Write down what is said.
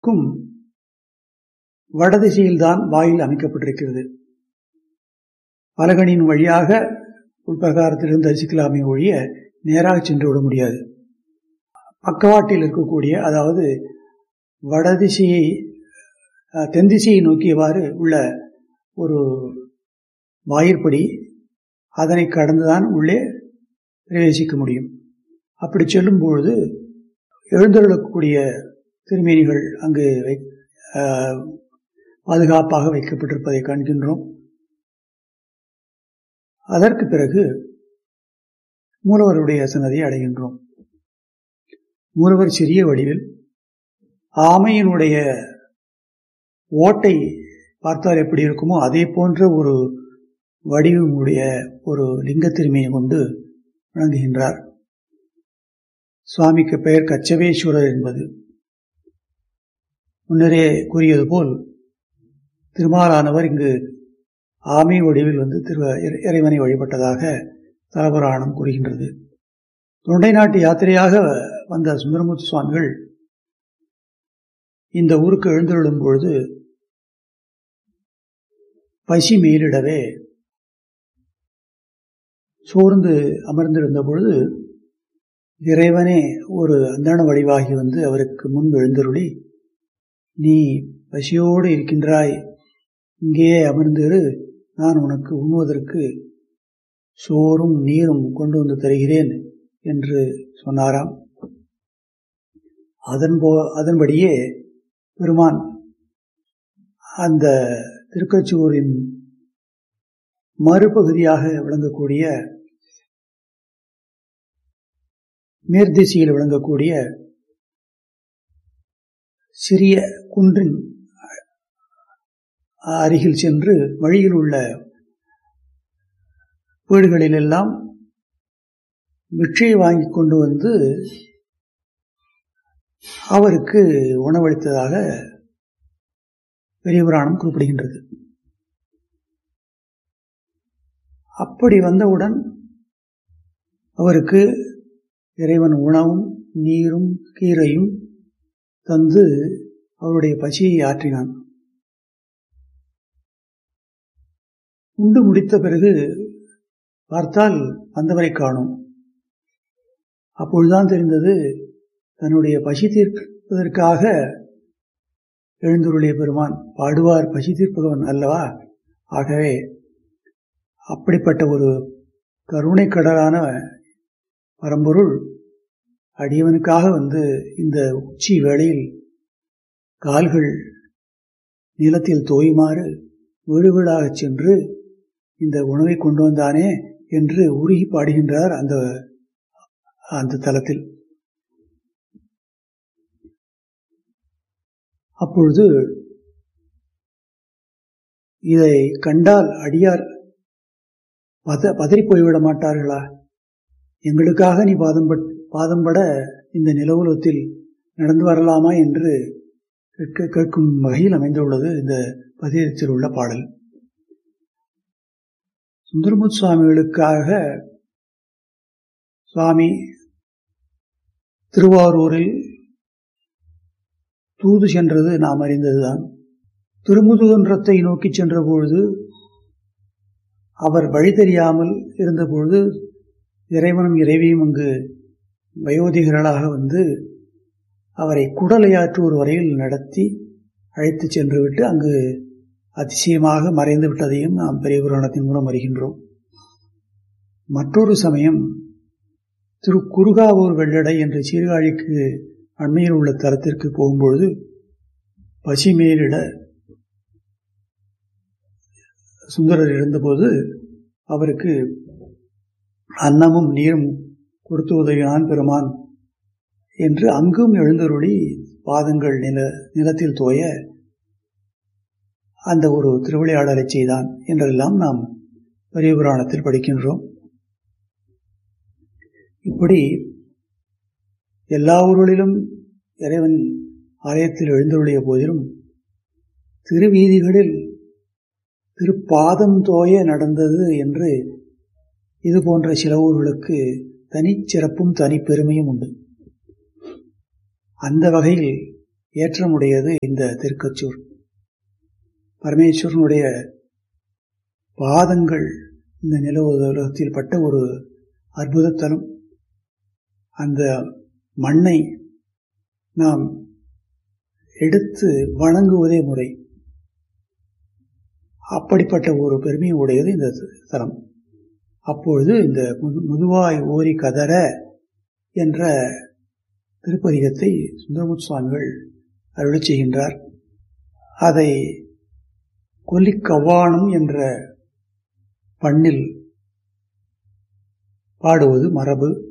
ஊருக்கும் வடதிசையில்தான் வாயில் அமைக்கப்பட்டிருக்கிறது பலகனின் வழியாக உள்பிரகாரத்திலிருந்து தரிசிக்கலாமே ஒழிய நேராக சென்று விட முடியாது பக்கவாட்டில் இருக்கக்கூடிய அதாவது வடதிசையை தென் திசையை நோக்கியவாறு உள்ள ஒரு வாயிற்படி அதனை கடந்துதான் உள்ளே பிரவேசிக்க முடியும் அப்படி செல்லும் பொழுது எழுந்தருளக்கூடிய திருமேனிகள் அங்கு வை பாதுகாப்பாக வைக்கப்பட்டிருப்பதை காண்கின்றோம் அதற்கு பிறகு மூலவருடைய சன்னதியை அடைகின்றோம் மூலவர் சிறிய வடிவில் ஆமையினுடைய ஓட்டை பார்த்தால் எப்படி இருக்குமோ அதே போன்ற ஒரு வடிவமுடைய ஒரு லிங்க திருமையை கொண்டு விளங்குகின்றார் சுவாமிக்கு பெயர் கச்சவேஸ்வரர் என்பது முன்னரே கூறியது போல் திருமாலானவர் இங்கு ஆமை வடிவில் வந்து திரு இறைவனை வழிபட்டதாக தலபுராணம் கூறுகின்றது தொண்டை நாட்டு யாத்திரையாக வந்த சுந்தரமூர்த்தி சுவாமிகள் இந்த ஊருக்கு எழுந்தருளும் பொழுது பசி மேலிடவே சோர்ந்து அமர்ந்திருந்த பொழுது இறைவனே ஒரு அந்தான வடிவாகி வந்து அவருக்கு முன் எழுந்தருளி நீ பசியோடு இருக்கின்றாய் இங்கேயே அமர்ந்திரு நான் உனக்கு உண்ணுவதற்கு சோறும் நீரும் கொண்டு வந்து தருகிறேன் என்று சொன்னாராம் அதன் போ அதன்படியே பெருமான் அந்த திருக்கச்சூரின் மறுபகுதியாக விளங்கக்கூடிய மேற்திசையில் விளங்கக்கூடிய சிறிய குன்றின் அருகில் சென்று வழியில் உள்ள வீடுகளிலெல்லாம் மிக்ஷையை வாங்கி கொண்டு வந்து அவருக்கு உணவளித்ததாக பெரிய புராணம் குறிப்பிடுகின்றது அப்படி வந்தவுடன் அவருக்கு இறைவன் உணவும் நீரும் கீரையும் தந்து அவருடைய பசியை ஆற்றினான் உண்டு முடித்த பிறகு பார்த்தால் வந்தவரை காணும் அப்பொழுதுதான் தெரிந்தது தன்னுடைய பசி தீர்ப்பதற்காக எழுந்துருளிய பெருமான் பாடுவார் பசி தீர்ப்பவன் அல்லவா ஆகவே அப்படிப்பட்ட ஒரு கருணை கடலான பரம்பொருள் அடியவனுக்காக வந்து இந்த உச்சி வேளையில் கால்கள் நிலத்தில் தோயுமாறு வீடு வீடாகச் சென்று இந்த உணவை கொண்டு வந்தானே என்று உருகி பாடுகின்றார் அந்த அந்த தலத்தில் அப்பொழுது இதை கண்டால் அடியார் பத பதறி போய்விட மாட்டார்களா எங்களுக்காக நீ பாதம் பாதம்பட இந்த நிலவுலத்தில் நடந்து வரலாமா என்று கேட்க கேட்கும் வகையில் அமைந்துள்ளது இந்த பதியத்தில் உள்ள பாடல் சுந்தரமுத் சுவாமிகளுக்காக சுவாமி திருவாரூரில் தூது சென்றது நாம் அறிந்ததுதான் திருமுதுகன்றத்தை நோக்கி சென்ற பொழுது அவர் வழி தெரியாமல் இருந்தபொழுது இறைவனும் இறைவியும் அங்கு வயோதிகர்களாக வந்து அவரை குடலையாற்றுவோர் வரையில் நடத்தி அழைத்து சென்று விட்டு அங்கு அதிசயமாக மறைந்து விட்டதையும் நாம் பெரிய புராணத்தின் மூலம் அறிகின்றோம் மற்றொரு சமயம் திரு குறுகாவூர் வெள்ளடை என்ற சீர்காழிக்கு அண்மையில் உள்ள தலத்திற்கு போகும்பொழுது பசி மேலிட சுந்தரர் இருந்தபோது அவருக்கு அன்னமும் நீரும் கொடுத்து உதவினான் பெருமான் என்று அங்கும் எழுந்தருளி பாதங்கள் நில நிலத்தில் தோய அந்த ஒரு திருவிளையாடலை செய்தான் என்றெல்லாம் நாம் பெரிய புராணத்தில் படிக்கின்றோம் இப்படி எல்லா ஊர்களிலும் இறைவன் ஆலயத்தில் எழுந்தருளிய போதிலும் திருவீதிகளில் திருப்பாதம் தோய நடந்தது என்று இது போன்ற சில ஊர்களுக்கு தனிச்சிறப்பும் தனிப்பெருமையும் உண்டு அந்த வகையில் ஏற்றமுடையது இந்த திருக்கச்சூர் பரமேஸ்வரனுடைய பாதங்கள் இந்த நில உலகத்தில் பட்ட ஒரு அற்புதத்தலம் அந்த மண்ணை நாம் எடுத்து வணங்குவதே முறை அப்படிப்பட்ட ஒரு பெருமை உடையது இந்த தலம் அப்பொழுது இந்த முதுவாய் ஓரி கதற என்ற திருப்பதிகத்தை சுந்தரமுத் சுவாமிகள் அருளச் செய்கின்றார் அதை கொல்லிக்கவ்வானம் என்ற பண்ணில் பாடுவது மரபு